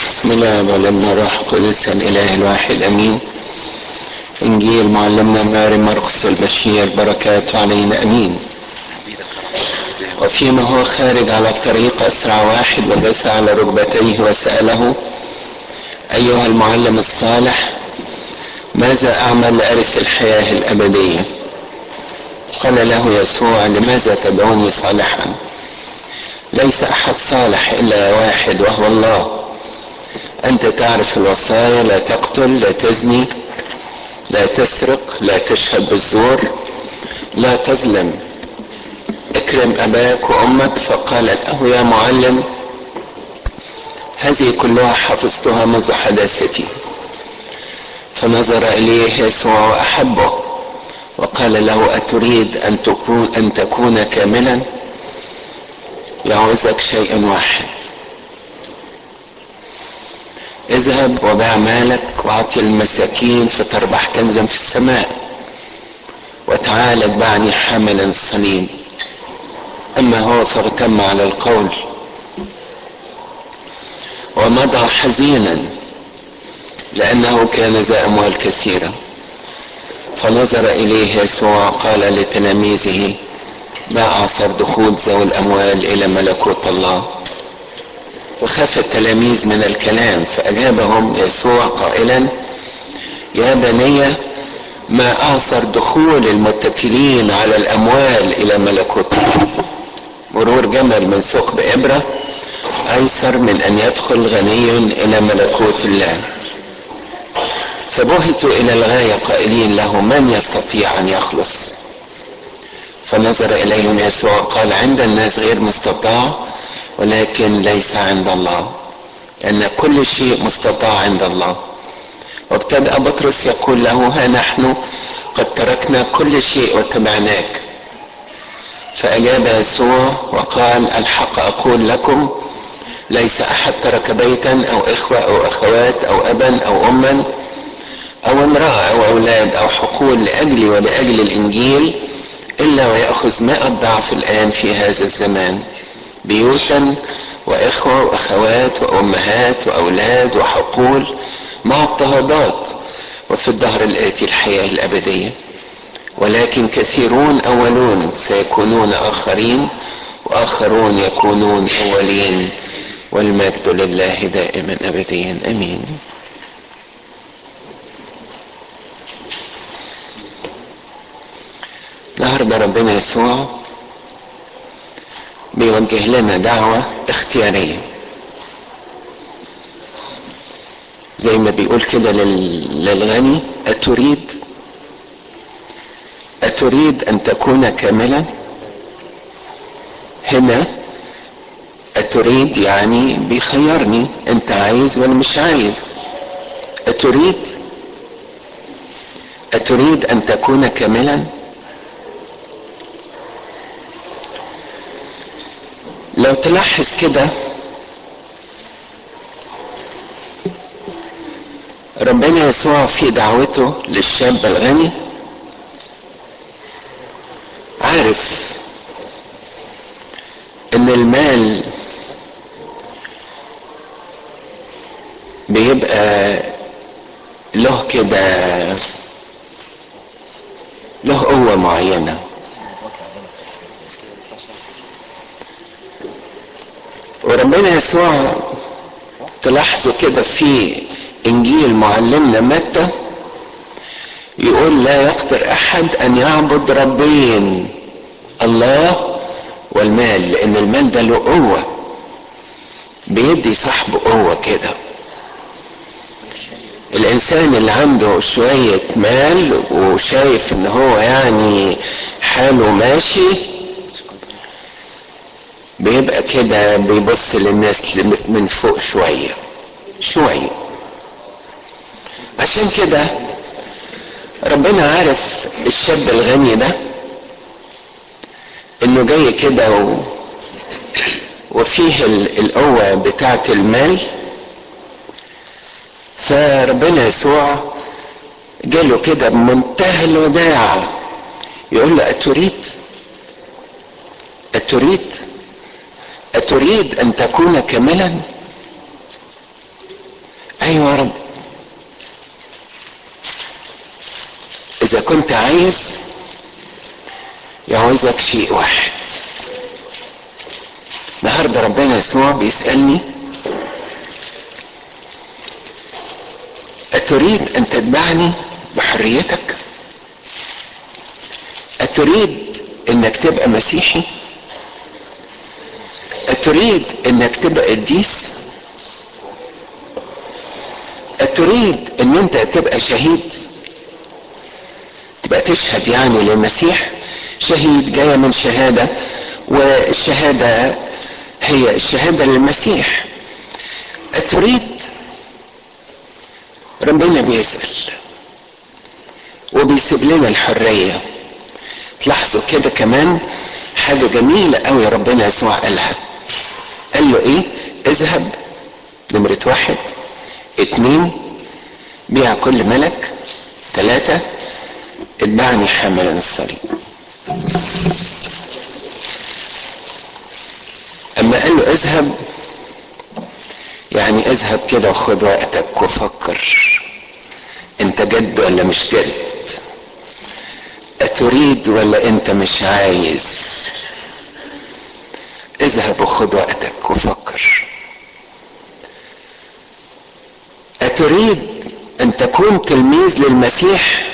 بسم الله والابن الروح القدس الاله الواحد امين انجيل معلمنا ماري مرقس البشير بركاته علينا امين وفيما هو خارج على الطريق اسرع واحد وجث على ركبتيه وساله ايها المعلم الصالح ماذا اعمل لارث الحياه الابديه قال له يسوع لماذا تدعوني صالحا ليس احد صالح الا واحد وهو الله انت تعرف الوصايا لا تقتل لا تزني لا تسرق لا تشهد بالزور لا تظلم اكرم اباك وامك فقال له يا معلم هذه كلها حفظتها منذ حداثتي فنظر اليه يسوع واحبه وقال له اتريد ان تكون ان تكون كاملا يعوزك شيء واحد اذهب وبيع مالك واعطي المساكين فتربح كنزا في السماء وتعال اتبعني حاملا الصليب اما هو فاغتم على القول ومضى حزينا لانه كان ذا اموال كثيره فنظر اليه يسوع قال لتلاميذه ما اعصر دخول ذوي الاموال الى ملكوت الله وخاف التلاميذ من الكلام فأجابهم يسوع قائلا يا بني ما أعصر دخول المتكلين على الأموال إلى ملكوت الله مرور جمل من ثقب إبرة أيسر من أن يدخل غني إلى ملكوت الله فبهتوا إلى الغاية قائلين له من يستطيع أن يخلص فنظر إليهم يسوع قال عند الناس غير مستطاع ولكن ليس عند الله لأن كل شيء مستطاع عند الله وابتدأ بطرس يقول له ها نحن قد تركنا كل شيء وتبعناك فأجاب يسوع وقال الحق أقول لكم ليس أحد ترك بيتا أو إخوة أو أخوات أو أبا أو أما أو امرأة أو أولاد أو حقول لأجلي ولأجل الإنجيل إلا ويأخذ مائة ضعف الآن في هذا الزمان بيوتا واخوه واخوات وامهات واولاد وحقول مع اضطهادات وفي الدهر الاتي الحياه الابديه ولكن كثيرون اولون سيكونون اخرين واخرون يكونون اولين والمجد لله دائما ابديا امين النهارده ربنا يسوع بيوجه لنا دعوة اختيارية زي ما بيقول كده للغني أتريد أتريد أن تكون كاملا هنا أتريد يعني بيخيرني أنت عايز ولا مش عايز أتريد أتريد أن تكون كاملا لو تلاحظ كده ربنا يسوع في دعوته للشاب الغني عارف ان المال بيبقى له كده له قوة معينة وربنا يسوع تلاحظوا كده في انجيل معلمنا متى يقول لا يقدر احد ان يعبد ربين الله والمال لان المال ده له قوه بيدي صاحبه قوه كده الانسان اللي عنده شويه مال وشايف ان هو يعني حاله ماشي بيبقى كده بيبص للناس من فوق شوية شوية عشان كده ربنا عارف الشاب الغني ده انه جاي كده و... وفيه القوة بتاعة المال فربنا يسوع جاله كده بمنتهى الوداع يقول له أتريد أتريد أتريد أن تكون كاملا ايوه يا رب اذا كنت عايز يعوزك شيء واحد النهارده ربنا يسوع بيسالني اتريد ان تتبعني بحريتك اتريد انك تبقى مسيحي اتريد انك تبقى قديس اتريد ان انت تبقى شهيد تبقى تشهد يعني للمسيح شهيد جاية من شهادة والشهادة هي الشهادة للمسيح أتريد ربنا بيسأل وبيسيب لنا الحرية تلاحظوا كده كمان حاجة جميلة قوي ربنا يسوع قالها قال له ايه اذهب نمرة واحد اتنين بيع كل ملك ثلاثة اتبعني حاملا الصليب اما قال له اذهب يعني اذهب كده وخد وقتك وفكر انت جد ولا مش جد اتريد ولا انت مش عايز اذهب وخد وقتك وفكر اتريد ان تكون تلميذ للمسيح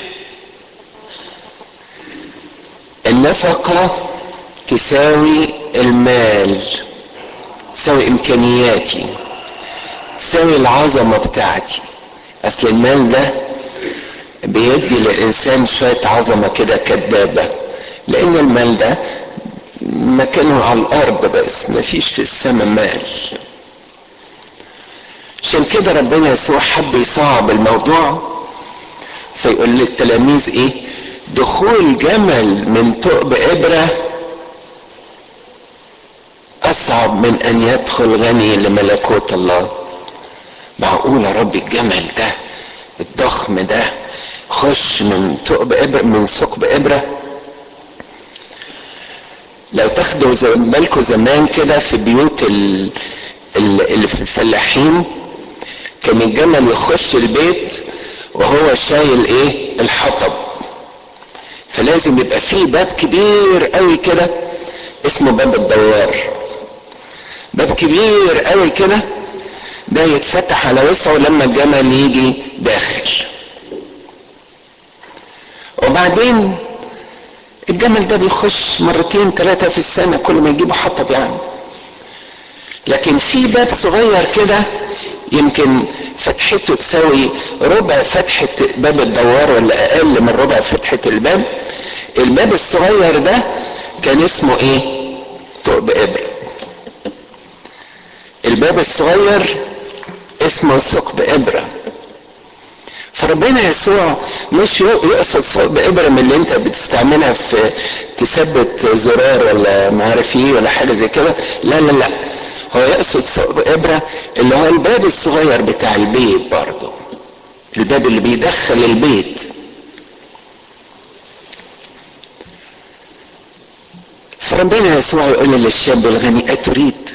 النفقة تساوي المال تساوي امكانياتي تساوي العظمة بتاعتي اصل المال ده بيدي للانسان شوية عظمة كده كدابة لان المال ده مكانه على الارض بس مفيش في السماء مال عشان كده ربنا يسوع حب يصعب الموضوع فيقول للتلاميذ ايه دخول جمل من ثقب ابره اصعب من ان يدخل غني لملكوت الله معقول يا رب الجمل ده الضخم ده خش من ثقب ابره من ثقب ابره لو تاخدوا بالكم زمان كده في بيوت ال... اللي في الفلاحين كان الجمل يخش البيت وهو شايل ايه الحطب فلازم يبقى فيه باب كبير قوي كده اسمه باب الدوار باب كبير قوي كده ده يتفتح على وسعه لما الجمل يجي داخل وبعدين الجمل ده بيخش مرتين ثلاثة في السنة كل ما يجيبوا حطب يعني لكن في باب صغير كده يمكن فتحته تساوي ربع فتحة باب الدوار ولا أقل من ربع فتحة الباب الباب الصغير ده كان اسمه ايه ثقب إبرة الباب الصغير اسمه ثقب إبرة فربنا يسوع مش يقصد ثقب إبرة من اللي انت بتستعملها في تثبت زرار ولا ما عارف ايه ولا حاجة زي كده لا لا لا هو يقصد ثقب إبرة اللي هو الباب الصغير بتاع البيت برضه الباب اللي بيدخل البيت فربنا يسوع يقول للشاب الغني أتريد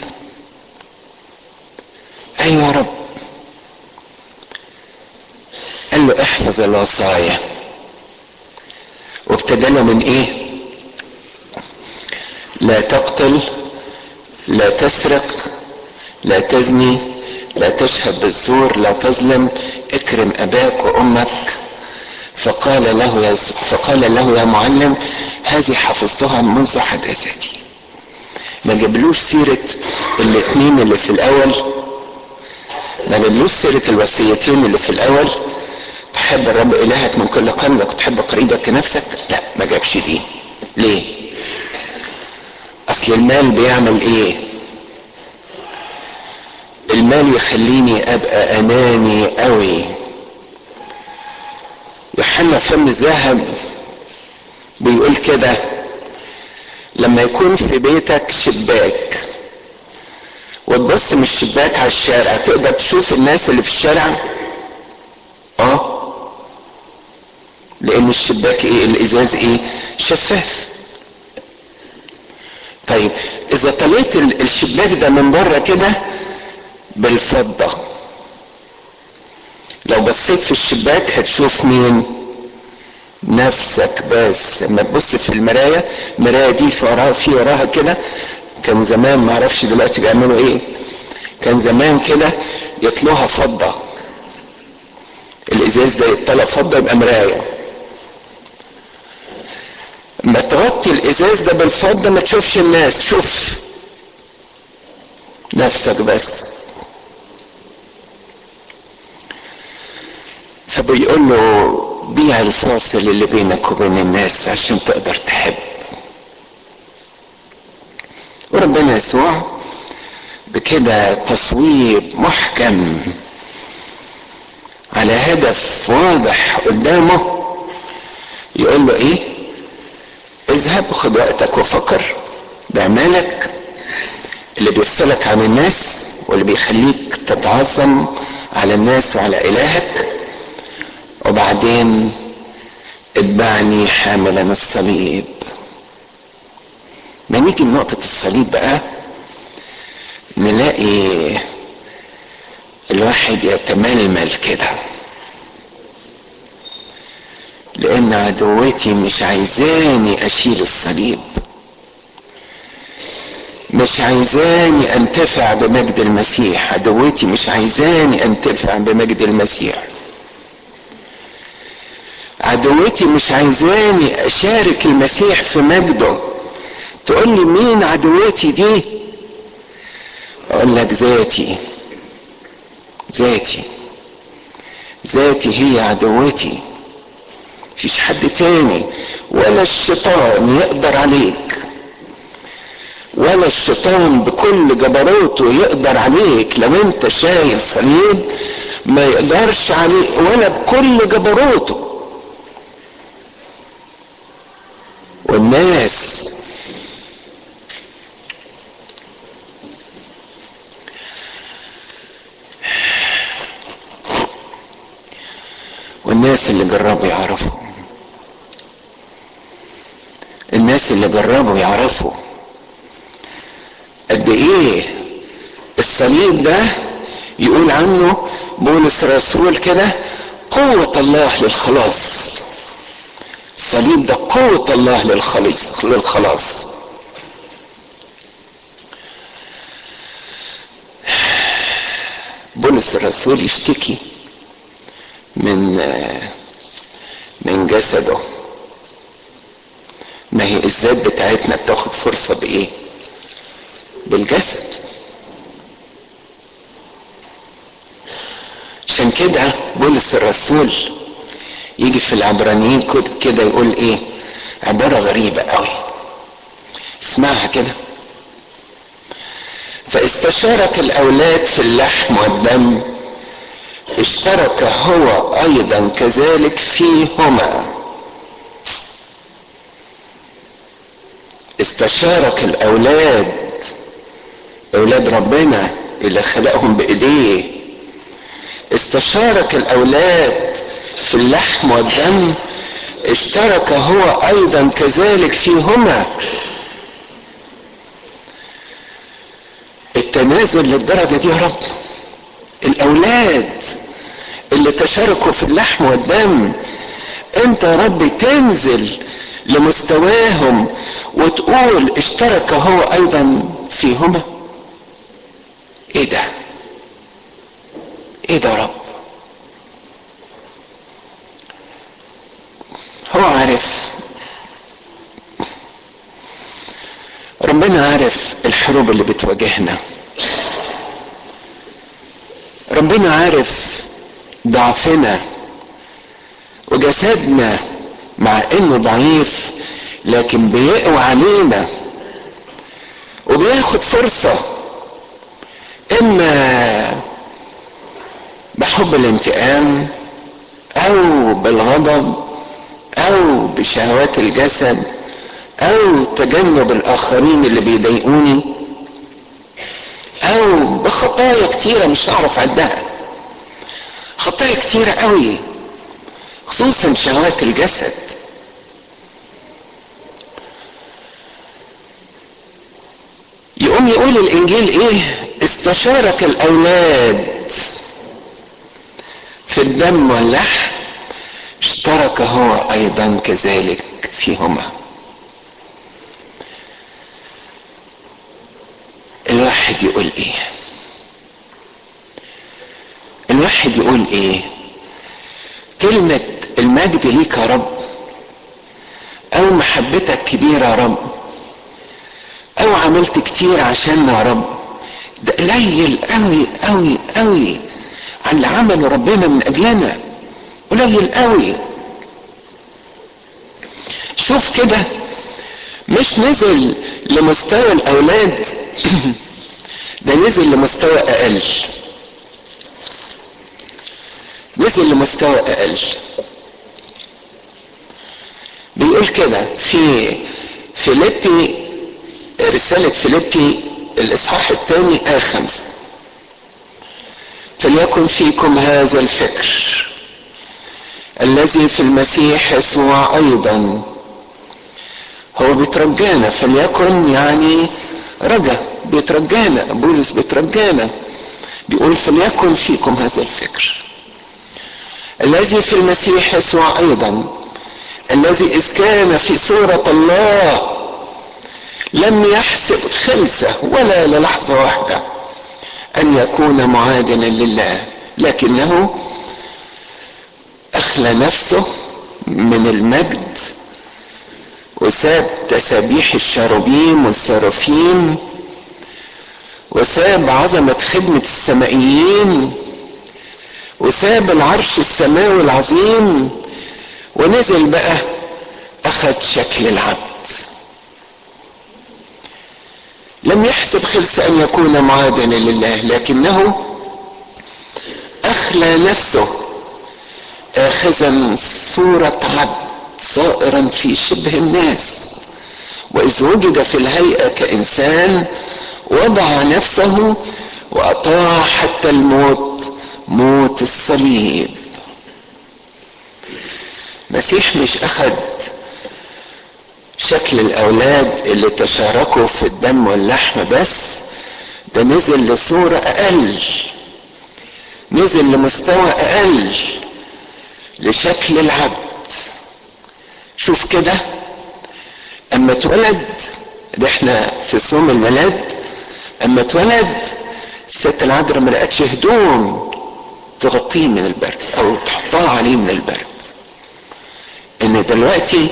أيوة يا رب قال له احفظ الوصايا وابتدى له من ايه لا تقتل لا تسرق لا تزني لا تشهد بالزور لا تظلم اكرم اباك وامك فقال له يا فقال له يا معلم هذه حفظتها منذ حداثتي ما جابلوش سيرة الاثنين اللي في الاول ما جابلوش سيرة الوصيتين اللي في الاول تحب الرب الهك من كل قلبك وتحب قريبك كنفسك لا ما جابش دي ليه اصل المال بيعمل ايه المال يخليني ابقى اناني قوي يوحنا فم الذهب بيقول كده لما يكون في بيتك شباك وتبص من الشباك على الشارع تقدر تشوف الناس اللي في الشارع اه لان الشباك ايه الازاز ايه شفاف طيب اذا طليت الشباك ده من بره كده بالفضة لو بصيت في الشباك هتشوف مين نفسك بس لما تبص في المراية المراية دي في وراها في وراها كده كان زمان ما اعرفش دلوقتي بيعملوا ايه كان زمان كده يطلوها فضة الازاز ده يطلع فضة يبقى مراية ما تغطي الازاز ده بالفضة ما تشوفش الناس شوف نفسك بس فبيقول له بيع الفاصل اللي بينك وبين الناس عشان تقدر تحب وربنا يسوع بكده تصويب محكم على هدف واضح قدامه يقول له ايه اذهب خد وقتك وفكر باعمالك اللي بيفصلك عن الناس واللي بيخليك تتعظم على الناس وعلى الهك وبعدين اتبعني حاملا الصليب ما نيجي لنقطة الصليب بقى نلاقي الواحد يتململ كده لان عدوتي مش عايزاني اشيل الصليب مش عايزاني انتفع بمجد المسيح عدوتي مش عايزاني انتفع بمجد المسيح عدوتي مش عايزاني اشارك المسيح في مجده تقول لي مين عدوتي دي اقول لك ذاتي ذاتي ذاتي هي عدوتي مفيش حد تاني ولا الشيطان يقدر عليك ولا الشيطان بكل جبروته يقدر عليك لو انت شايل صليب ما يقدرش عليك ولا بكل جبروته والناس والناس اللي جربوا يعرفوا الناس اللي جربوا يعرفوا قد ايه الصليب ده يقول عنه بولس الرسول كده قوة الله للخلاص الصليب ده قوة الله للخلاص للخلاص بولس الرسول يشتكي من من جسده ما هي الذات بتاعتنا بتاخد فرصة بإيه؟ بالجسد عشان كده بولس الرسول يجي في العبرانيين كده يقول ايه عبارة غريبة قوي اسمعها كده فاستشارك الاولاد في اللحم والدم اشترك هو ايضا كذلك فيهما استشارك الاولاد اولاد ربنا اللي خلقهم بايديه استشارك الاولاد في اللحم والدم اشترك هو ايضا كذلك فيهما التنازل للدرجه دي يا رب الاولاد اللي تشاركوا في اللحم والدم انت يا رب تنزل لمستواهم وتقول اشترك هو ايضا فيهما ايه ده ايه ده يا رب هو عارف ربنا عارف الحروب اللي بتواجهنا ربنا عارف ضعفنا وجسدنا مع انه ضعيف لكن بيقوى علينا وبياخد فرصة اما بحب الانتقام او بالغضب او بشهوات الجسد او تجنب الاخرين اللي بيضايقوني او بخطايا كتيرة مش هعرف عدها خطايا كتيرة قوي خصوصا شهوات الجسد يقوم يقول الانجيل ايه استشارك الاولاد في الدم واللحم اشترك هو ايضا كذلك فيهما الواحد يقول ايه الواحد يقول ايه كلمة المجد ليك يا رب او محبتك كبيرة يا رب او عملت كتير عشاننا يا رب ده قليل قوي قوي قوي عن اللي عمله ربنا من اجلنا قليل قوي شوف كده مش نزل لمستوى الاولاد ده نزل لمستوى اقل نزل لمستوى اقل بيقول كده في فيليبي رسالة فيليبي الإصحاح الثاني آية خمسة فليكن فيكم هذا الفكر الذي في المسيح يسوع أيضا هو بيترجانا فليكن يعني رجا بيترجانا بولس بيترجانا بيقول فليكن فيكم هذا الفكر الذي في المسيح يسوع أيضا الذي إذ كان في صورة الله لم يحسب خلسة ولا للحظة واحدة أن يكون معادنا لله لكنه أخلى نفسه من المجد وساب تسابيح الشاروبيم والسرافيم وساب عظمة خدمة السمائيين وساب العرش السماوي العظيم ونزل بقى أخذ شكل العبد لم يحسب خلس ان يكون معادنا لله لكنه اخلى نفسه اخذا صورة عبد صائرا في شبه الناس واذ وجد في الهيئة كانسان وضع نفسه واطاع حتى الموت موت الصليب مسيح مش اخذ شكل الاولاد اللي تشاركوا في الدم واللحم بس ده نزل لصورة اقل نزل لمستوى اقل لشكل العبد شوف كده اما اتولد ده احنا في صوم الميلاد اما اتولد الست العذراء ما لقتش هدوم تغطيه من البرد او تحطها عليه من البرد ان دلوقتي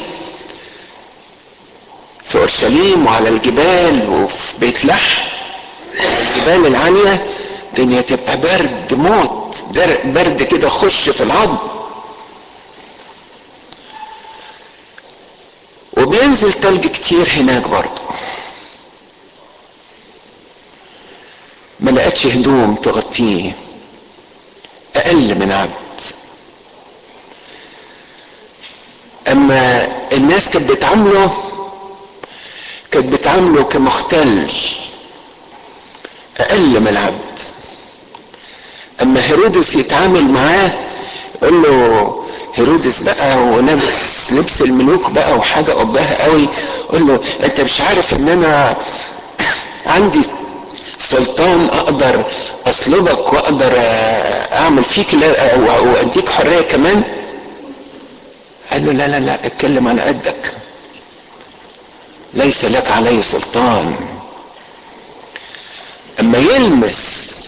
في اورشليم وعلى الجبال وفي بيت لحم الجبال العاليه الدنيا تبقى برد موت برد كده خش في العظم وبينزل تلج كتير هناك برضه ما لقتش هدوم تغطيه اقل من عبد اما الناس كانت بتعامله كانت بتعامله كمختل اقل من العبد اما هيرودس يتعامل معاه يقول له هيرودس بقى ولابس لبس الملوك بقى وحاجه قباها قوي يقول له انت مش عارف ان انا عندي سلطان اقدر اصلبك واقدر اعمل فيك واديك حريه كمان قال له لا لا لا اتكلم على قدك ليس لك عليه سلطان اما يلمس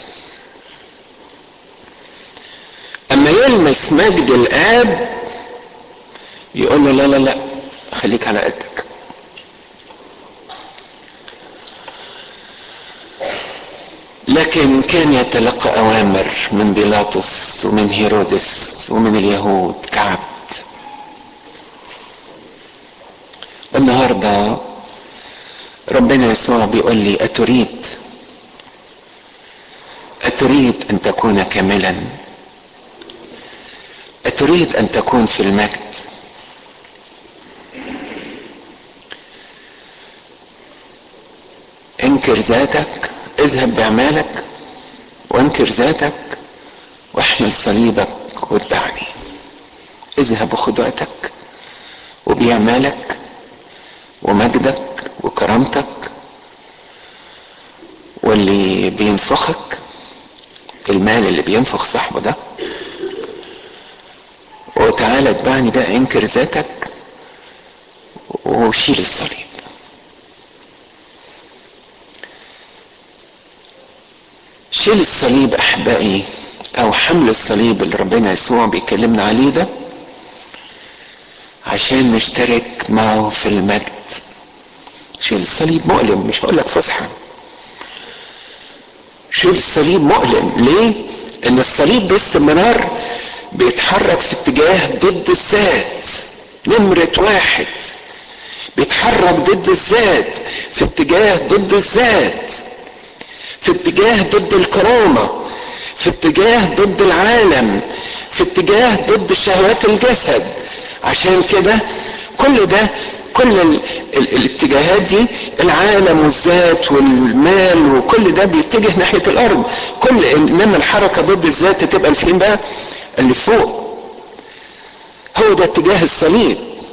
اما يلمس مجد الاب يقول له لا لا لا خليك على قدك لكن كان يتلقى اوامر من بيلاطس ومن هيرودس ومن اليهود كعبد النهارده ربنا يسوع بيقول لي اتريد اتريد ان تكون كاملا اتريد ان تكون في المجد انكر ذاتك اذهب باعمالك وانكر ذاتك واحمل صليبك واتبعني اذهب وخد وقتك وبأعمالك ومجدك وكرامتك واللي بينفخك المال اللي بينفخ صاحبه ده تعالى اتبعني بقى انكر ذاتك وشيل الصليب شيل الصليب احبائي او حمل الصليب اللي ربنا يسوع بيكلمنا عليه ده عشان نشترك معه في المجد شيل الصليب مؤلم مش هقول لك فسحه شيل الصليب مؤلم ليه ان الصليب باستمرار بيتحرك في اتجاه ضد الذات نمرة واحد بيتحرك ضد الذات في اتجاه ضد الذات في اتجاه ضد الكرامة في اتجاه ضد العالم في اتجاه ضد شهوات الجسد عشان كده كل ده كل ال ال الاتجاهات دي العالم والذات والمال وكل ده بيتجه ناحيه الارض كل انما الحركه ضد الذات تبقى فين بقى اللي فوق هو ده اتجاه الصليب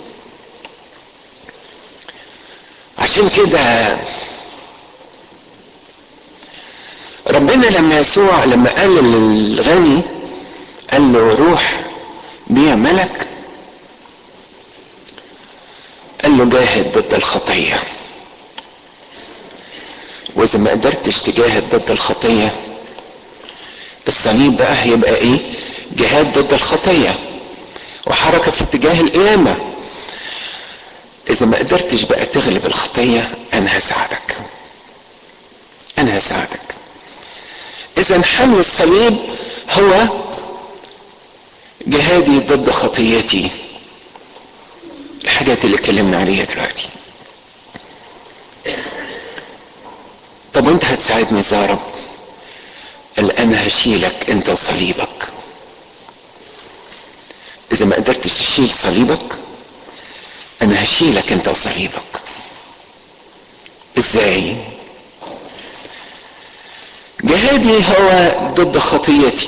عشان كده ربنا لما يسوع لما قال للغني قال له روح بيع ملك قال له جاهد ضد الخطية وإذا ما قدرتش تجاهد ضد الخطية الصليب بقى هيبقى إيه؟ جهاد ضد الخطية وحركة في اتجاه القيامة إذا ما قدرتش بقى تغلب الخطية أنا هساعدك أنا هساعدك إذا حمل الصليب هو جهادي ضد خطيتي الحاجات اللي اتكلمنا عليها دلوقتي طب وانت هتساعدني ازاي يا رب قال انا هشيلك انت وصليبك اذا ما قدرتش تشيل صليبك انا هشيلك انت وصليبك ازاي جهادي هو ضد خطيتي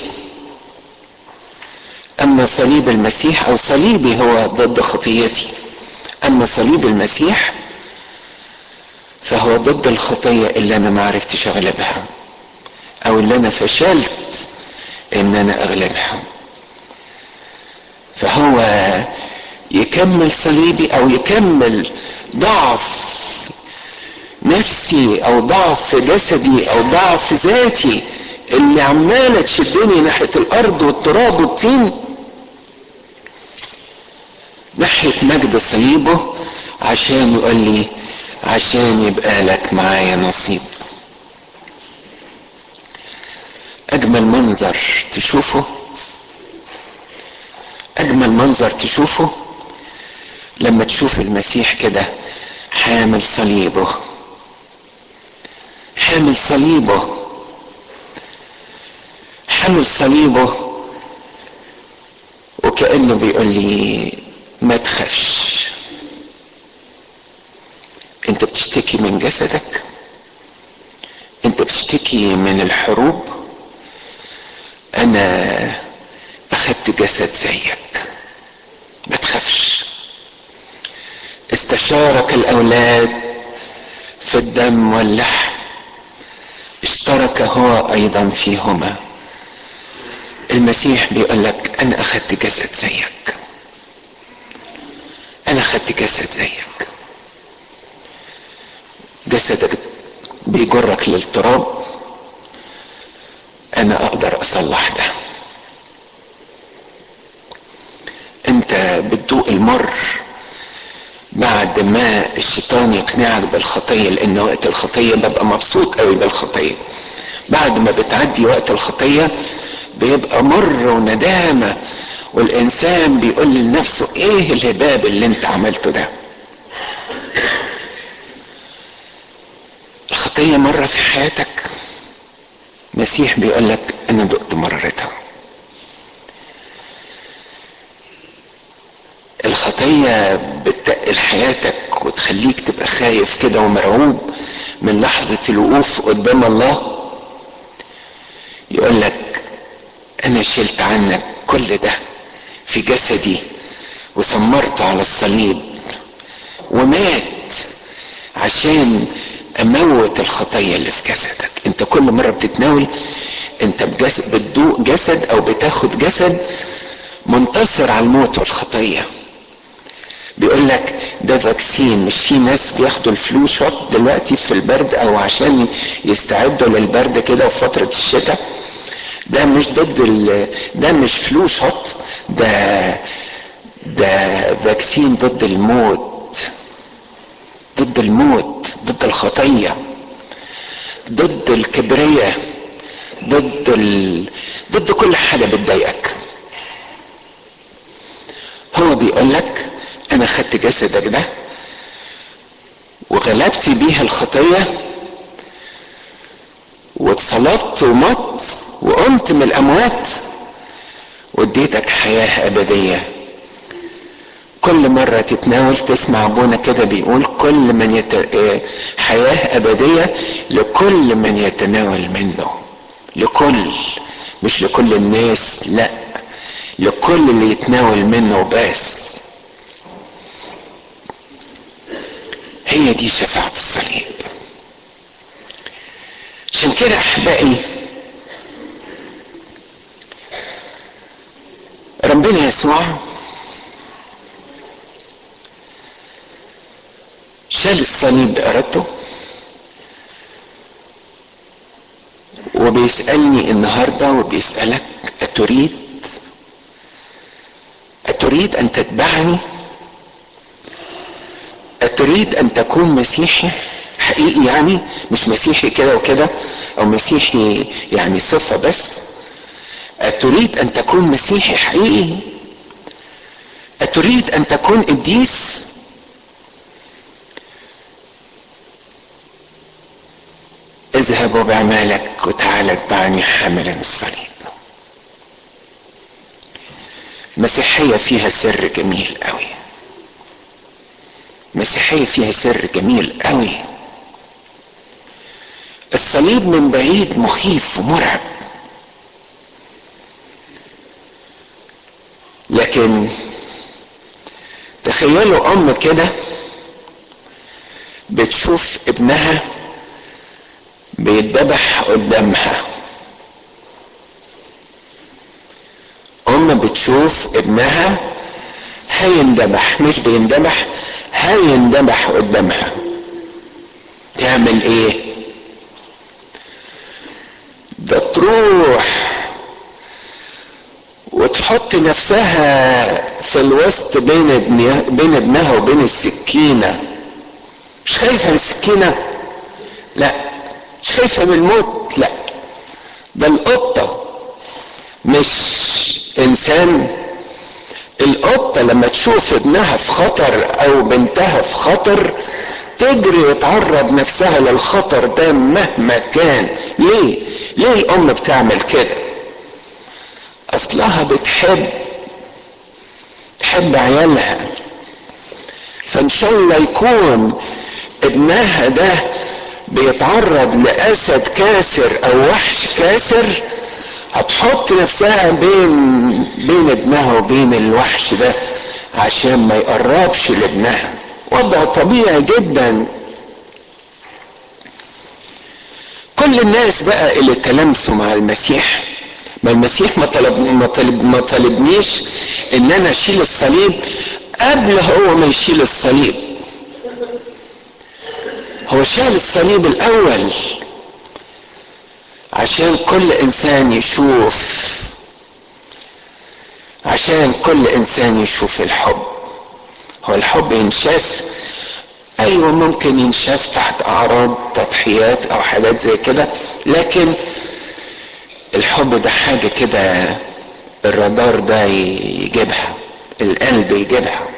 اما صليب المسيح او صليبي هو ضد خطيتي اما صليب المسيح فهو ضد الخطية اللي انا ما عرفتش اغلبها او اللي انا فشلت ان انا اغلبها فهو يكمل صليبي او يكمل ضعف نفسي او ضعف جسدي او ضعف ذاتي اللي عمالة تشدني ناحية الارض والتراب والطين ناحية مجد صليبه عشان يقول لي عشان يبقى لك معايا نصيب اجمل منظر تشوفه اجمل منظر تشوفه لما تشوف المسيح كده حامل صليبه حامل صليبه حامل صليبه وكأنه بيقول لي ما تخافش انت بتشتكي من جسدك انت بتشتكي من الحروب انا اخدت جسد زيك ما تخافش استشارك الاولاد في الدم واللحم اشترك هو ايضا فيهما المسيح بيقول لك انا اخدت جسد زيك انا اخدت جسد زيك جسدك بيجرك للتراب انا اقدر اصلح ده انت بتدوق المر بعد ما الشيطان يقنعك بالخطية لان وقت الخطية ببقى مبسوط قوي بالخطية بعد ما بتعدي وقت الخطية بيبقى مر وندامة والانسان بيقول لنفسه ايه الهباب اللي انت عملته ده الخطية مرة في حياتك مسيح بيقول لك انا دقت مرارتها الخطية بتقل حياتك وتخليك تبقى خايف كده ومرعوب من لحظة الوقوف قدام الله يقول لك انا شلت عنك كل ده في جسدي وسمرته على الصليب ومات عشان اموت الخطيه اللي في جسدك انت كل مره بتتناول انت بجسد بتدوق جسد او بتاخد جسد منتصر على الموت والخطيه بيقول لك ده فاكسين مش في ناس بياخدوا الفلو شوت دلوقتي في البرد او عشان يستعدوا للبرد كده في فتره الشتاء ده مش ضد ال... ده مش فلو شوت ده ده فاكسين ضد الموت ضد الموت ضد الخطيه ضد الكبرياء ضد ال... ضد كل حاجه بتضايقك هو بيقول لك انا خدت جسدك ده وغلبت بيه الخطيه واتصلبت ومت وقمت من الاموات واديتك حياه ابديه كل مرة تتناول تسمع ابونا كده بيقول كل من يت... حياة أبدية لكل من يتناول منه لكل مش لكل الناس لا لكل اللي يتناول منه بس هي دي شفاعة الصليب عشان كده أحبائي ربنا يسوع شال الصليب بإرادته وبيسألني النهاردة وبيسألك أتريد أتريد أن تتبعني أتريد أن تكون مسيحي حقيقي يعني مش مسيحي كده وكده أو مسيحي يعني صفة بس أتريد أن تكون مسيحي حقيقي أتريد أن تكون قديس اذهب بأعمالك وتعال اتبعني حاملا الصليب مسيحية فيها سر جميل قوي مسيحية فيها سر جميل قوي الصليب من بعيد مخيف ومرعب لكن تخيلوا ام كده بتشوف ابنها بيتذبح قدامها ام بتشوف ابنها هيندبح مش بيندبح هيندبح قدامها تعمل ايه ده تروح وتحط نفسها في الوسط بين ابنها بين ابنها وبين السكينه مش خايفه من السكينه لا مش خايفه من الموت لا ده القطه مش انسان القطه لما تشوف ابنها في خطر او بنتها في خطر تجري وتعرض نفسها للخطر ده مهما كان ليه ليه الام بتعمل كده اصلها بتحب تحب عيالها فان شاء الله يكون ابنها ده بيتعرض لاسد كاسر او وحش كاسر هتحط نفسها بين بين ابنها وبين الوحش ده عشان ما يقربش لابنها وضع طبيعي جدا كل الناس بقى اللي تلامسوا مع المسيح ما المسيح ما طلب ما طلب ما طلبنيش ان انا اشيل الصليب قبل هو ما يشيل الصليب هو شال الصليب الاول عشان كل انسان يشوف عشان كل انسان يشوف الحب هو الحب ينشاف ايوه ممكن ينشاف تحت اعراض تضحيات او حاجات زي كده لكن الحب ده حاجة كده الرادار ده يجيبها القلب يجيبها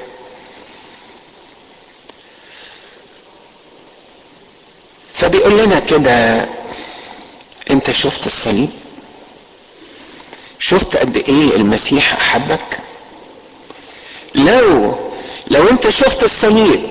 فبيقول لنا كده انت شفت الصليب شفت قد ايه المسيح احبك لو لو انت شفت الصليب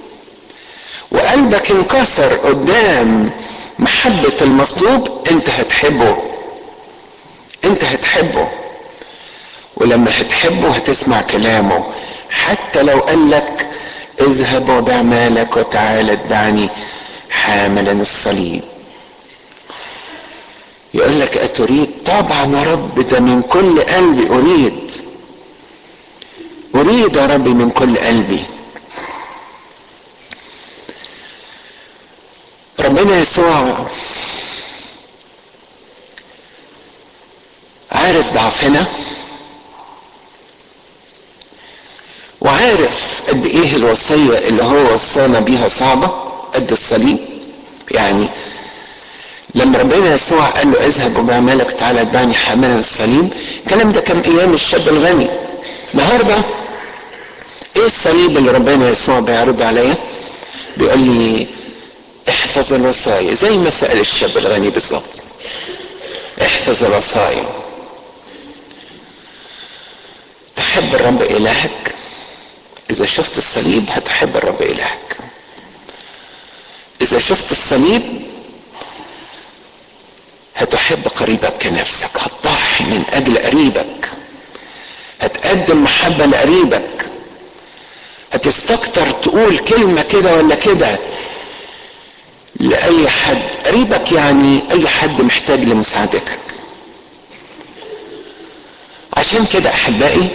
وقلبك انكسر قدام محبة المصلوب انت هتحبه انت هتحبه ولما هتحبه هتسمع كلامه حتى لو قال لك اذهب وبأعمالك وتعال اتبعني حاملا الصليب يقول لك أتريد طبعا يا رب ده من كل قلبي أريد اريد يا ربي من كل قلبي ربنا يسوع عارف ضعفنا وعارف قد ايه الوصية اللي هو وصانا بيها صعبة قد الصليب يعني لما ربنا يسوع قال له اذهب وبعملك تعالى اتبعني حاملا الصليب الكلام ده كان ايام الشاب الغني النهارده ايه الصليب اللي ربنا يسوع بيعرض عليا بيقول لي احفظ الوصايا زي ما سأل الشاب الغني بالظبط احفظ الوصايا تحب الرب إلهك إذا شفت الصليب هتحب الرب إلهك إذا شفت الصليب هتحب قريبك كنفسك هتضحي من أجل قريبك هتقدم محبة لقريبك هتستكتر تقول كلمة كده ولا كده لأي حد قريبك يعني أي حد محتاج لمساعدتك عشان كده أحبائي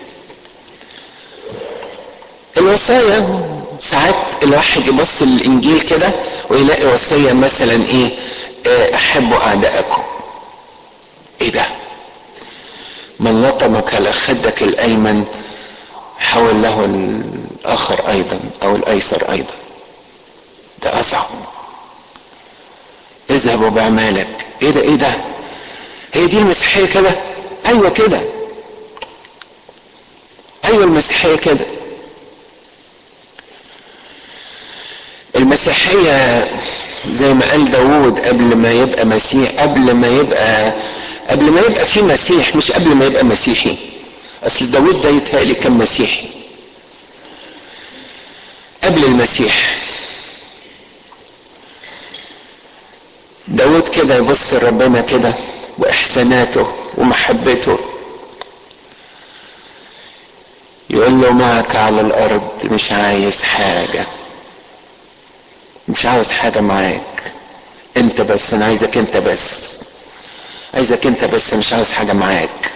الوصايا ساعات الواحد يبص للإنجيل كده ويلاقي وصية مثلا إيه أحبوا أعدائكم إيه ده؟ من لطمك على خدك الأيمن حول له الآخر أيضا أو الأيسر أيضا ده أصعب اذهبوا بأعمالك ايه ده ايه ده هي دي المسيحية كده ايوه كده ايوه المسيحية كده المسيحية زي ما قال داوود قبل ما يبقى مسيح قبل ما يبقى قبل ما يبقى في مسيح مش قبل ما يبقى مسيحي اصل داوود ده يتهيألي كان مسيحي قبل المسيح داود كده يبص لربنا كده واحساناته ومحبته يقول له معك على الارض مش عايز حاجه مش عاوز حاجه معاك انت بس انا عايزك انت بس عايزك انت بس مش عاوز حاجه معاك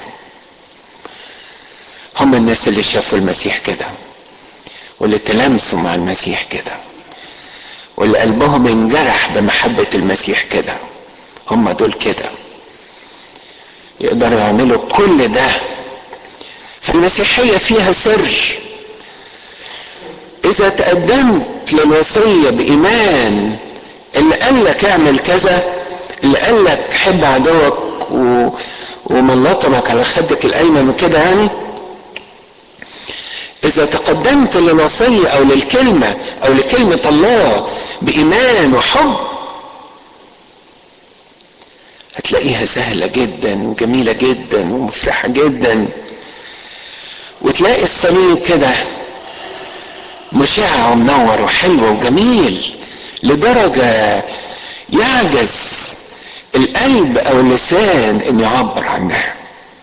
هم الناس اللي شافوا المسيح كده واللي تلامسوا مع المسيح كده واللي قلبهم انجرح بمحبة المسيح كده هم دول كده يقدروا يعملوا كل ده فالمسيحية فيها سر إذا تقدمت للوصية بإيمان اللي قال لك اعمل كذا اللي قال لك حب عدوك و... ومن لطمك على خدك الأيمن وكده يعني إذا تقدمت للوصية أو للكلمة أو لكلمة الله بإيمان وحب هتلاقيها سهلة جدا وجميلة جدا ومفرحة جدا وتلاقي الصليب كده مشع ومنور وحلو وجميل لدرجة يعجز القلب أو اللسان إنه يعبر عنها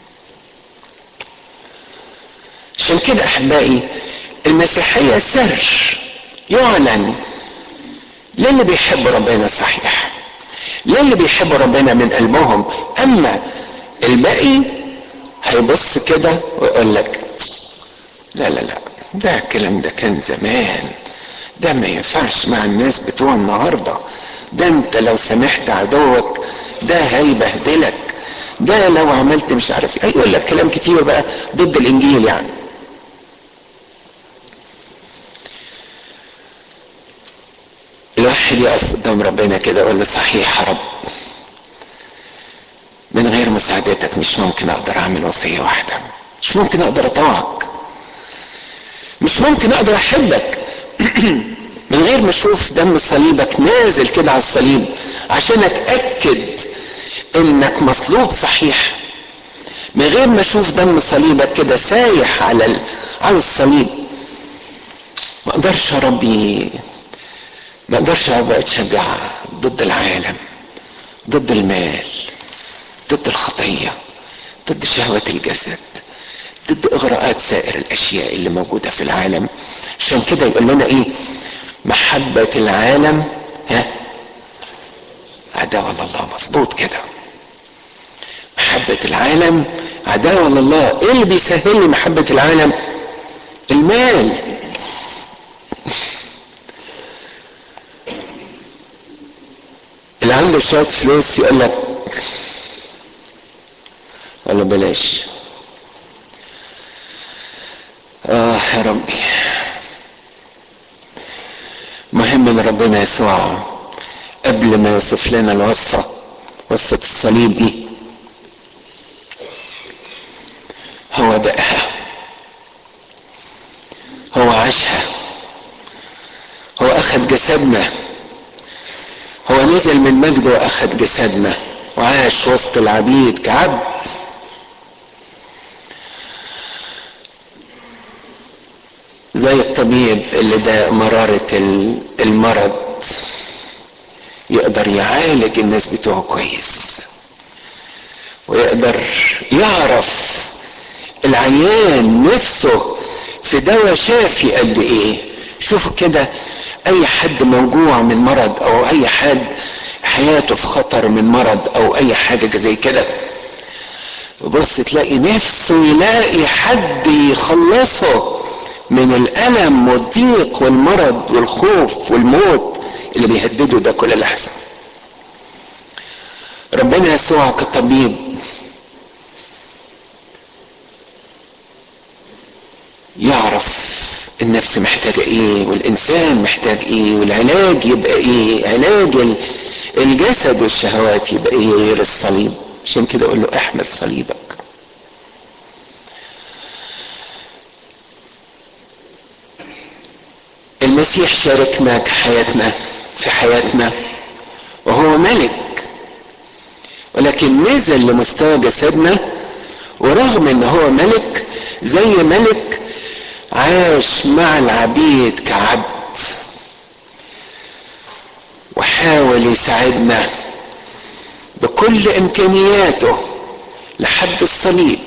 عشان كده احبائي المسيحيه سر يعلن للي بيحب ربنا صحيح للي بيحب ربنا من قلبهم اما الباقي هيبص كده ويقول لك لا لا لا ده الكلام ده كان زمان ده ما ينفعش مع الناس بتوع النهارده ده انت لو سمحت عدوك ده هيبهدلك ده لو عملت مش عارف ايه يقول لك كلام كتير بقى ضد الانجيل يعني الواحد يقف قدام ربنا كده يقول له صحيح يا رب من غير مساعدتك مش ممكن اقدر اعمل وصيه واحده مش ممكن اقدر اطوعك مش ممكن اقدر احبك من غير ما اشوف دم صليبك نازل كده على الصليب عشان اتاكد انك مصلوب صحيح من غير ما اشوف دم صليبك كده سايح على على الصليب ما اقدرش يا ربي ما اقدرش ابقى اتشجع ضد العالم ضد المال ضد الخطيه ضد شهوه الجسد ضد اغراءات سائر الاشياء اللي موجوده في العالم عشان كده يقول لنا ايه محبه العالم ها عداوه لله مظبوط كده محبه العالم عداوه لله ايه اللي بيسهل لي محبه العالم المال اللي عنده شوية فلوس يقول لك ولا بلاش اه يا ربي مهم ان ربنا يسوع قبل ما يوصف لنا الوصفة وصفة الصليب دي هو دقها هو عاشها هو اخذ جسدنا هو نزل من مجده واخذ جسدنا وعاش وسط العبيد كعبد زي الطبيب اللي ده مرارة المرض يقدر يعالج الناس بتوعه كويس ويقدر يعرف العيان نفسه في دواء شافي قد ايه شوفوا كده اي حد موجوع من مرض او اي حد حياته في خطر من مرض او اي حاجة زي كده وبص تلاقي نفسه يلاقي حد يخلصه من الألم والضيق والمرض والخوف والموت اللي بيهدده ده كل لحظة ربنا يسوع كطبيب يعرف النفس محتاجة ايه والانسان محتاج ايه والعلاج يبقى ايه علاج الجسد والشهوات يبقى ايه غير الصليب عشان كده اقول له احمل صليبك المسيح شاركنا حياتنا في حياتنا وهو ملك ولكن نزل لمستوى جسدنا ورغم ان هو ملك زي ملك عاش مع العبيد كعبد وحاول يساعدنا بكل امكانياته لحد الصليب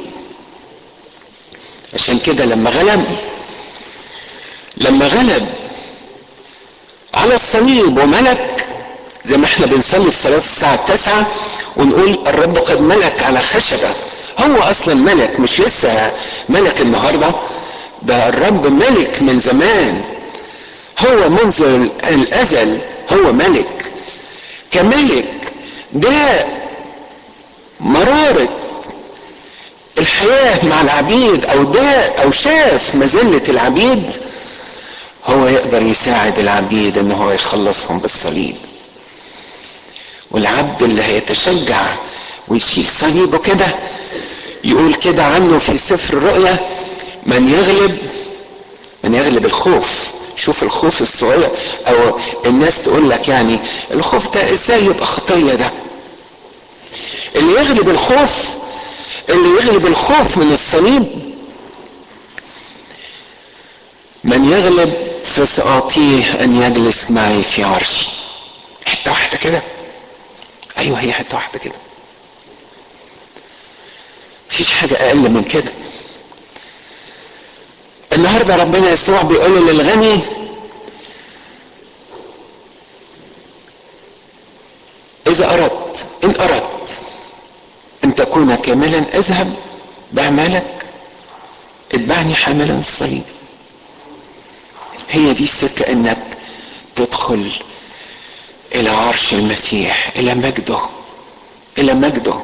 عشان كده لما غلب لما غلب على الصليب وملك زي ما احنا بنصلي في صلاة الساعة التاسعة ونقول الرب قد ملك على خشبة هو اصلا ملك مش لسه ملك النهاردة ده الرب ملك من زمان هو منذ الازل هو ملك كملك ده مرارة الحياة مع العبيد او ده او شاف مذلة العبيد هو يقدر يساعد العبيد ان هو يخلصهم بالصليب والعبد اللي هيتشجع ويشيل صليبه كده يقول كده عنه في سفر الرؤيا من يغلب من يغلب الخوف شوف الخوف الصغير او الناس تقول لك يعني الخوف ده ازاي يبقى خطيه ده اللي يغلب الخوف اللي يغلب الخوف من الصليب من يغلب فسأعطيه أن يجلس معي في عرشي حتة واحدة كده أيوه هي حتة واحدة كده مفيش حاجة أقل من كده النهارده ربنا يسوع بيقول للغني إذا أردت إن أردت أن تكون كاملا اذهب بأعمالك اتبعني حاملا الصليب هي دي السكة انك تدخل الى عرش المسيح الى مجده الى مجده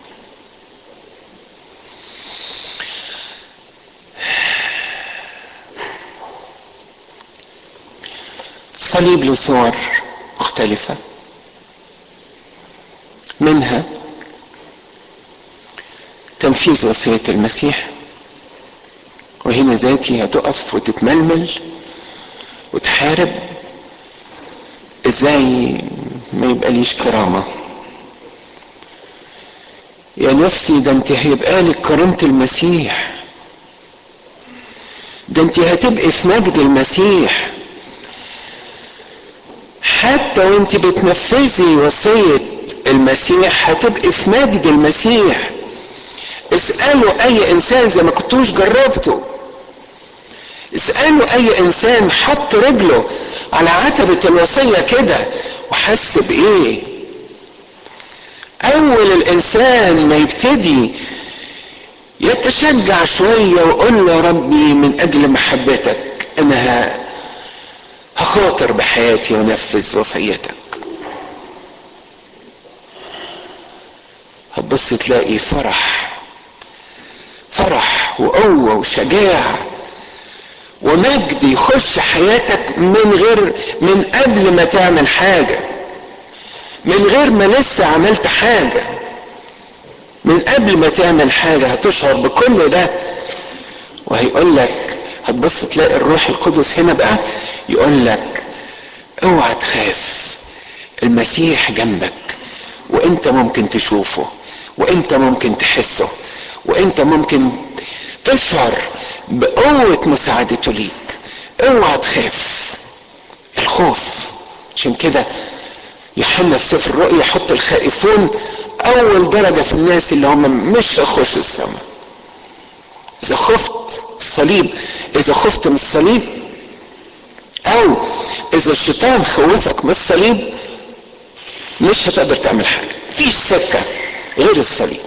الصليب له صور مختلفة منها تنفيذ وصية المسيح وهنا ذاتي هتقف وتتململ وتحارب ازاي ما يبقى ليش كرامة يا نفسي ده انت هيبقى لك كرامة المسيح ده انت هتبقي في مجد المسيح حتى وانت بتنفذي وصية المسيح هتبقي في مجد المسيح اسألوا اي انسان زي ما كنتوش جربتوا اسألوا اي انسان حط رجله على عتبة الوصية كده وحس بايه اول الانسان ما يبتدي يتشجع شوية ويقول له ربي من أجل محبتك أنا هخاطر بحياتي وانفذ وصيتك هتبص تلاقي فرح فرح وقوة وشجاعة ومجد يخش حياتك من غير من قبل ما تعمل حاجة من غير ما لسه عملت حاجة من قبل ما تعمل حاجة هتشعر بكل ده وهيقول لك هتبص تلاقي الروح القدس هنا بقى يقول لك اوعى تخاف المسيح جنبك وانت ممكن تشوفه وانت ممكن تحسه وانت ممكن تشعر بقوة مساعدته ليك اوعى تخاف الخوف عشان كده يوحنا في سفر الرؤيا يحط الخائفون اول درجة في الناس اللي هم مش هيخشوا السماء اذا خفت الصليب اذا خفت من الصليب او اذا الشيطان خوفك من الصليب مش هتقدر تعمل حاجة فيش سكة غير الصليب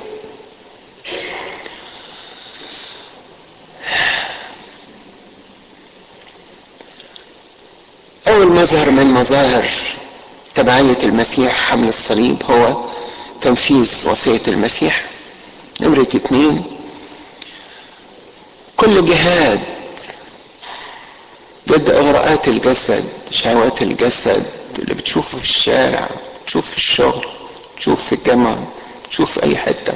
اول مظهر من مظاهر تبعية المسيح حمل الصليب هو تنفيذ وصية المسيح نمرة اتنين كل جهاد ضد اغراءات الجسد شهوات الجسد اللي بتشوفه في الشارع تشوف في الشغل تشوف في الجامعة تشوف في اي حتة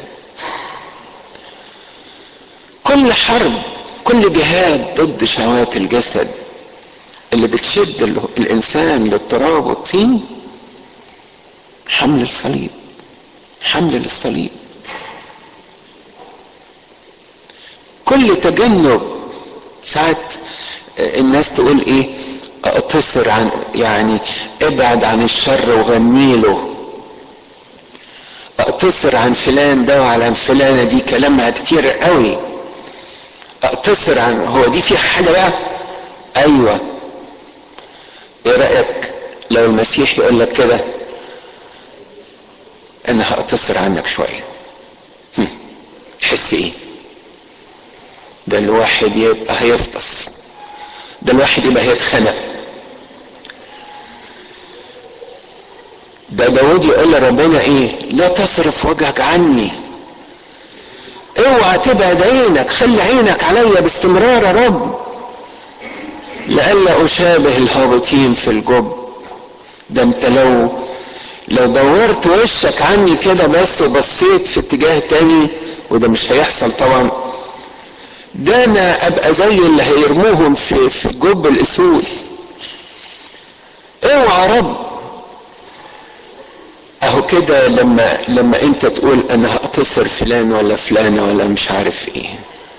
كل حرب كل جهاد ضد شهوات الجسد اللي بتشد الانسان للتراب والطين حمل الصليب حمل للصليب كل تجنب ساعات الناس تقول ايه اقتصر عن يعني ابعد عن الشر وغني له اقتصر عن فلان ده وعن فلانه دي كلامها كتير قوي اقتصر عن هو دي فيها حاجه بقى ايوه ايه رايك لو المسيح يقول لك كده انا هقتصر عنك شويه تحس ايه ده الواحد يبقى هيفطس ده الواحد يبقى هيتخنق ده داود يقول لربنا ايه لا تصرف وجهك عني اوعى تبعد عينك خلي عينك عليا باستمرار يا رب لئلا اشابه الهابطين في الجب ده انت لو لو دورت وشك عني كده بس وبصيت في اتجاه تاني وده مش هيحصل طبعا ده انا ابقى زي اللي هيرموهم في في جب الاسود اوعى رب اهو كده لما لما انت تقول انا هقتصر فلان ولا فلانه ولا مش عارف ايه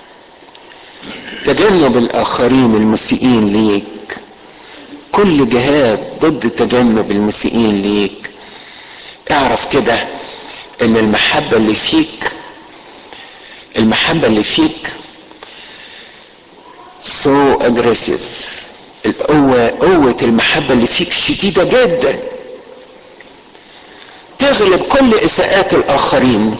تجنب الاخرين المسيئين ليك كل جهاد ضد تجنب المسيئين ليك اعرف كده ان المحبه اللي فيك المحبه اللي فيك سو so اجريسيف القوه قوه المحبه اللي فيك شديده جدا تغلب كل اساءات الاخرين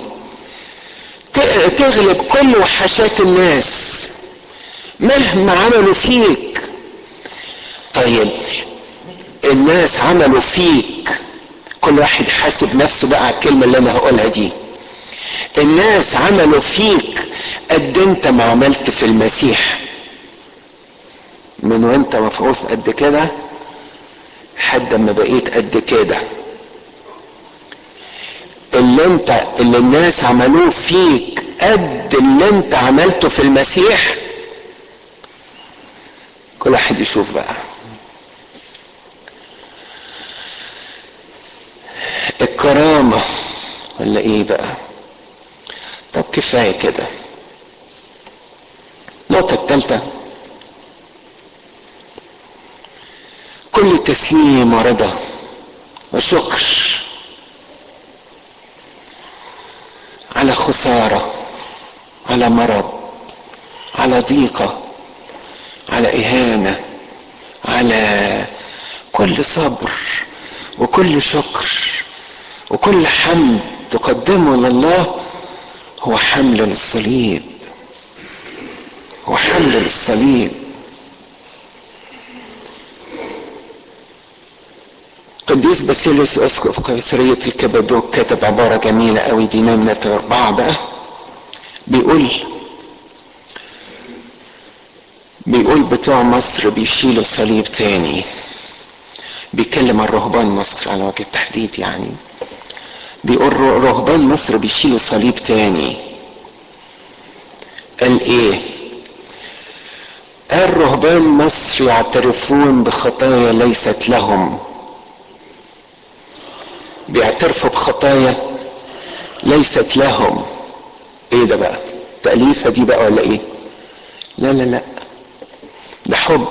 تغلب كل وحشات الناس مهما عملوا فيك طيب الناس عملوا فيك كل واحد يحاسب نفسه بقى على الكلمه اللي انا هقولها دي الناس عملوا فيك قد انت ما عملت في المسيح من وانت مفعوص قد كده حد ما بقيت قد كده اللي انت اللي الناس عملوه فيك قد اللي انت عملته في المسيح كل واحد يشوف بقى الكرامة ولا ايه بقى طب كفاية كده النقطة الثالثة كل تسليم ورضا وشكر على خسارة على مرض على ضيقة على إهانة على كل صبر وكل شكر وكل حمد تقدمه لله هو حمل للصليب غير الصليب قديس باسيليوس اسقف قيصرية الكبدوك كتب عبارة جميلة قوي دي نمرة أربعة بقى بيقول بيقول بتوع مصر بيشيلوا صليب تاني بيتكلم عن رهبان مصر على وجه التحديد يعني بيقول رهبان مصر بيشيلوا صليب تاني قال ايه قال رهبان مصر يعترفون بخطايا ليست لهم بيعترفوا بخطايا ليست لهم ايه ده بقى تأليفة دي بقى ولا ايه لا لا لا ده حب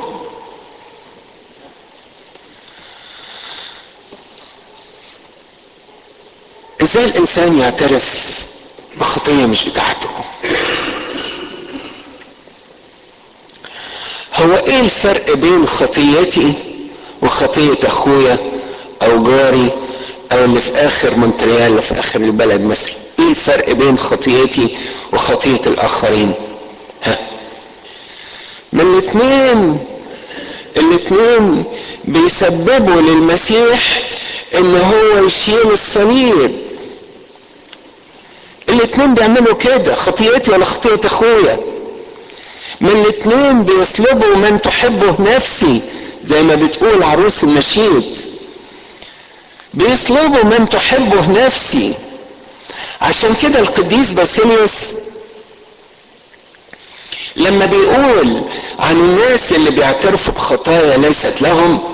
ازاي الانسان يعترف بخطيه مش بتاعته هو ايه الفرق بين خطيتي وخطيه اخويا او جاري او اللي في اخر مونتريال اللي في اخر البلد مثلا ايه الفرق بين خطيتي وخطيه الاخرين ها من الاثنين الاثنين بيسببوا للمسيح ان هو يشيل الصليب الاثنين بيعملوا كده خطيئتي ولا خطيئة اخويا من الاثنين بيصلبوا من تحبه نفسي زي ما بتقول عروس النشيد بيصلبوا من تحبه نفسي عشان كده القديس باسيليوس لما بيقول عن الناس اللي بيعترفوا بخطايا ليست لهم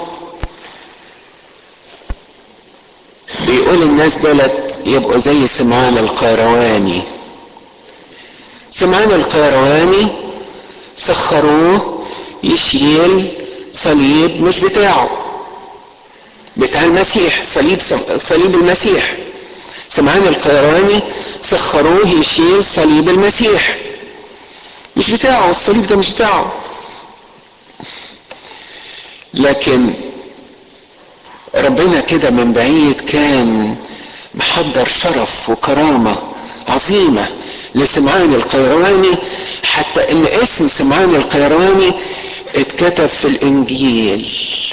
بيقول الناس دولت يبقوا زي سمعان القيرواني سمعان القيرواني سخروه يشيل صليب مش بتاعه بتاع المسيح صليب صليب المسيح سمعان القيرواني سخروه يشيل صليب المسيح مش بتاعه الصليب ده مش بتاعه لكن ربنا كده من بعيد كان محضر شرف وكرامة عظيمة لسمعان القيرواني حتى ان اسم سمعان القيرواني اتكتب في الانجيل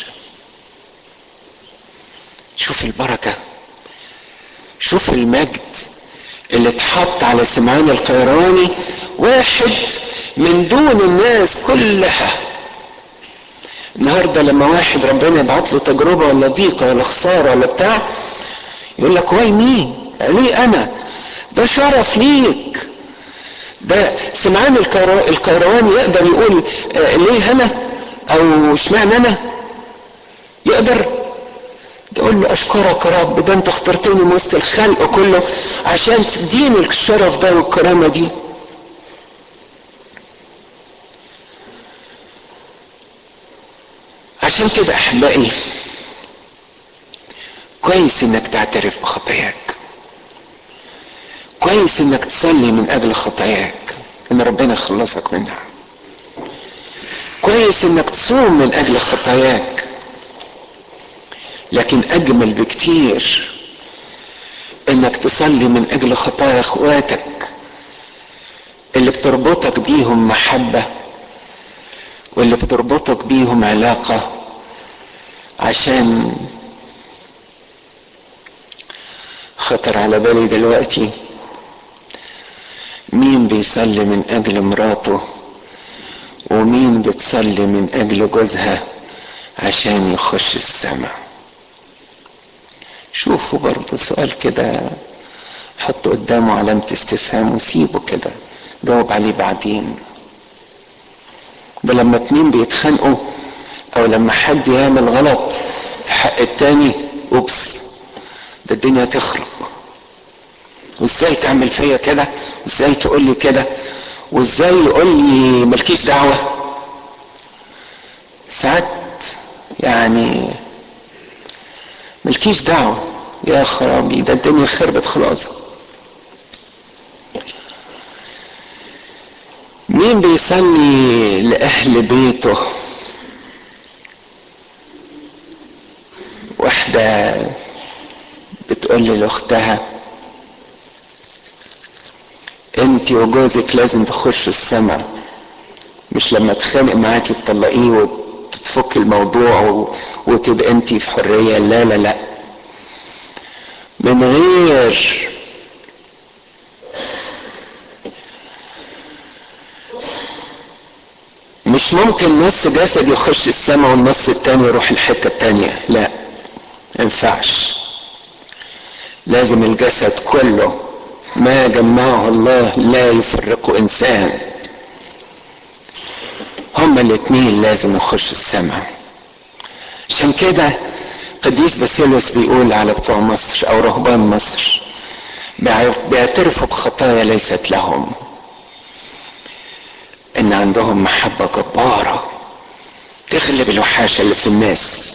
شوف البركة شوف المجد اللي اتحط على سمعان القيرواني واحد من دون الناس كلها النهارده لما واحد ربنا يبعت له تجربه ولا ضيقه ولا خساره ولا بتاع يقول لك واي مين؟ ليه انا؟ ده شرف ليك ده سمعان القيرواني يقدر يقول آه ليه انا؟ او اشمعنى انا؟ يقدر يقول له اشكرك يا رب ده انت اخترتني من وسط الخلق كله عشان تديني الشرف ده والكرامه دي عشان كده احبائي كويس انك تعترف بخطاياك كويس انك تصلي من اجل خطاياك ان ربنا يخلصك منها كويس انك تصوم من اجل خطاياك لكن اجمل بكتير انك تصلي من اجل خطايا اخواتك اللي بتربطك بيهم محبه واللي بتربطك بيهم علاقة عشان خطر على بالي دلوقتي مين بيصلي من أجل مراته ومين بتصلي من أجل جوزها عشان يخش السماء شوفوا برضه سؤال كده حط قدامه علامة استفهام وسيبه كده جاوب عليه بعدين ده لما اتنين بيتخانقوا او لما حد يعمل غلط في حق التاني اوبس ده الدنيا تخرب وازاي تعمل فيا كده وازاي تقول لي كده وازاي يقول لي مالكيش دعوه ساعات يعني مالكيش دعوه يا خرابي ده الدنيا خربت خلاص مين بيصلي لأهل بيته واحدة بتقول لأختها انت وجوزك لازم تخشوا السماء مش لما تخانق معاكي تطلقيه وتفك الموضوع وتبقى انت في حرية لا لا لا من غير مش ممكن نص جسد يخش السماء والنص التاني يروح الحتة التانية لا ينفعش لازم الجسد كله ما جمعه الله لا يفرقه انسان هما الاتنين لازم يخشوا السماء عشان كده قديس باسيلوس بيقول على بتوع مصر او رهبان مصر بيعترفوا بخطايا ليست لهم ان عندهم محبة جبارة تغلب الوحاشة اللي في الناس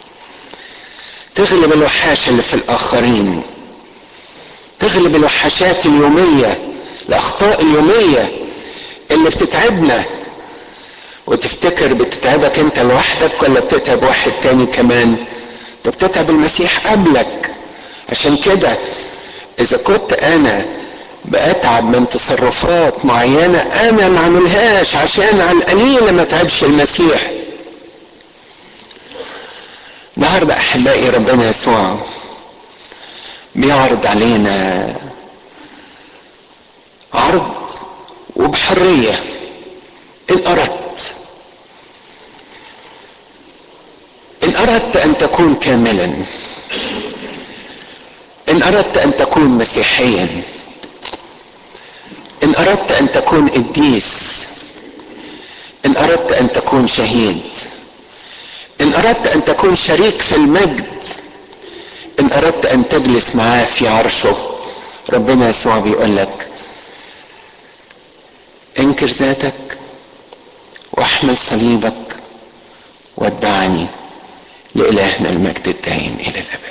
تغلب الوحاشة اللي في الاخرين تغلب الوحشات اليومية الاخطاء اليومية اللي بتتعبنا وتفتكر بتتعبك انت لوحدك ولا بتتعب واحد تاني كمان ده بتتعب المسيح قبلك عشان كده اذا كنت انا بأتعب من تصرفات معينة أنا ما عملهاش عشان على القليل ما تعبش المسيح النهارده أحبائي ربنا يسوع بيعرض علينا عرض وبحرية إن أردت إن أردت أن تكون كاملا إن أردت أن تكون مسيحيا ان اردت ان تكون قديس ان اردت ان تكون شهيد ان اردت ان تكون شريك في المجد ان اردت ان تجلس معاه في عرشه ربنا يسوع بيقول لك انكر ذاتك واحمل صليبك واتبعني لالهنا المجد الدائم الى الابد